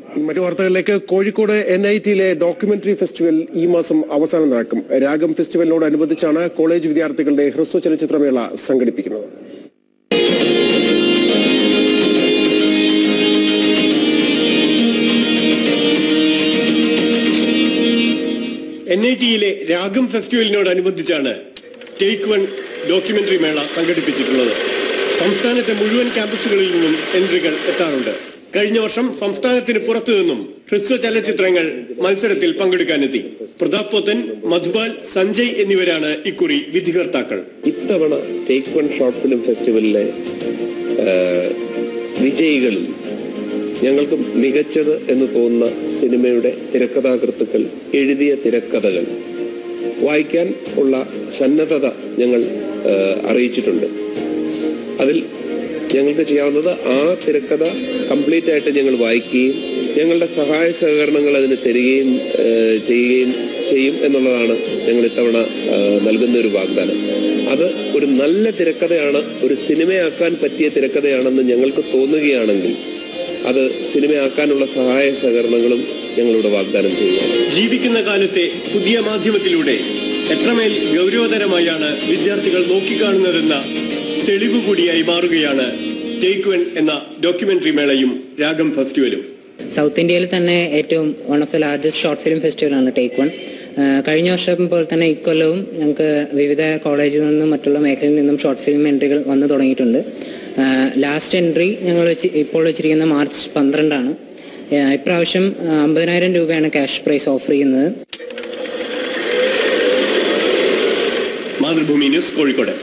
മറ്റു വാർത്തകളിലേക്ക് Kozhikode N I ടിയിലെ ഡോക്യുമെന്ററി ഫെസ്റ്റിവൽ ഈ മാസം അവസാനം നടക്കും രാഗം ഫെസ്റ്റിവലിനോടനുബന്ധിച്ചാണ് കോളേജ് വിദ്യാർത്ഥികളുടെ ഹ്രസ്വ ചലച്ചിത്രമേള സംഘടിപ്പിക്കുന്നത് എൻ ഐ ടിയിലെ രാഗം ഫെസ്റ്റിവലിനോടനുബന്ധിച്ചാണ് ടേക്ക് വൺ ഡോക്യുമെന്ററി മേള സംഘടിപ്പിച്ചിട്ടുള്ളത് സംസ്ഥാനത്തെ മുഴുവൻ ക്യാമ്പസുകളിൽ നിന്നും എൻട്രികൾ എത്താറുണ്ട് കഴിഞ്ഞ വർഷം സംസ്ഥാനത്തിന് പുറത്തു നിന്നും ഹ്രസ്വ ചലച്ചിത്രങ്ങൾ മത്സരത്തിൽ പങ്കെടുക്കാനെത്തി പ്രതാപ് പോത്തൻ മധുപാൽ സഞ്ജയ് എന്നിവരാണ് ഇക്കുറി വിധികർത്താക്കൾ ഇത്തവണ ടേക്ക് വൺ ഷോർട്ട് ഫിലിം ഫെസ്റ്റിവലിലെ ആ, വിജയികളിൽ ഞങ്ങൾക്ക് മികച്ചത് എന്ന് തോന്നുന്ന സിനിമയുടെ തിരക്കഥാകൃത്തുക്കൾ എഴുതിയ തിരക്കഥകൾ വായിക്കാൻ ഉള്ള സന്നദ്ധത ഞങ്ങൾ ആ, അറിയിച്ചിട്ടുണ്ട് അതിൽ ഞങ്ങൾക്ക് ചെയ്യാവുന്നത് ആ തിരക്കഥ കംപ്ലീറ്റ് ആയിട്ട് ഞങ്ങൾ വായിക്കുകയും ഞങ്ങളുടെ സഹായ സഹകരണങ്ങൾ അതിന് തരികയും ആ, ചെയ്യുകയും ചെയ്യും എന്നുള്ളതാണ് ഞങ്ങൾ ഇത്തവണ ആ, നൽകുന്ന ഒരു വാഗ്ദാനം അത് ഒരു നല്ല തിരക്കഥയാണ് ഒരു സിനിമയാക്കാൻ പറ്റിയ തിരക്കഥയാണെന്ന് ഞങ്ങൾക്ക് തോന്നുകയാണെങ്കിൽ അത് സിനിമയാക്കാനുള്ള സഹായ സഹകരണങ്ങളും ഞങ്ങളിവിടെ വാഗ്ദാനം ചെയ്യുകയാണ് ജീവിക്കുന്ന കാലത്തെ പുതിയ മാധ്യമത്തിലൂടെ എത്രമേൽ ഗൗരവതരമായാണ് വിദ്യാർത്ഥികൾ നോക്കിക്കാണുന്നതെന്ന തെളിവ് കൂടിയായി മാറുകയാണ് ടേക്ക് വൺ എന്ന ഡോക്യുമെന്ററി മേളയും രാഗം ഫെസ്റ്റിവലും സൗത്ത് ഇന്ത്യയിൽ തന്നെ ഏറ്റവും one of the largest short film ഫെസ്റ്റിവലാണ് ടേക്ക് വൺ കഴിഞ്ഞ വർഷം പോലെ തന്നെ ഇക്കൊല്ലവും ഞങ്ങൾക്ക് വിവിധ കോളേജിൽ നിന്നും മറ്റുള്ള മേഖലയിൽ നിന്നും ഷോർട്ട് ഫിലിം എൻട്രികൾ വന്നു തുടങ്ങിയിട്ടുണ്ട് ലാസ്റ്റ് എൻട്രി ഞങ്ങൾ വെച്ച് ഇപ്പോൾ വെച്ചിരിക്കുന്ന മാർച്ച് പന്ത്രണ്ടാണ് ആഹ് ഇപ്രാവശ്യം ആഹ് അമ്പതിനായിരം രൂപയാണ് ക്യാഷ് പ്രൈസ് ഓഫർ ചെയ്യുന്നത് മാതൃഭൂമി ന്യൂസ് കോഴിക്കോട്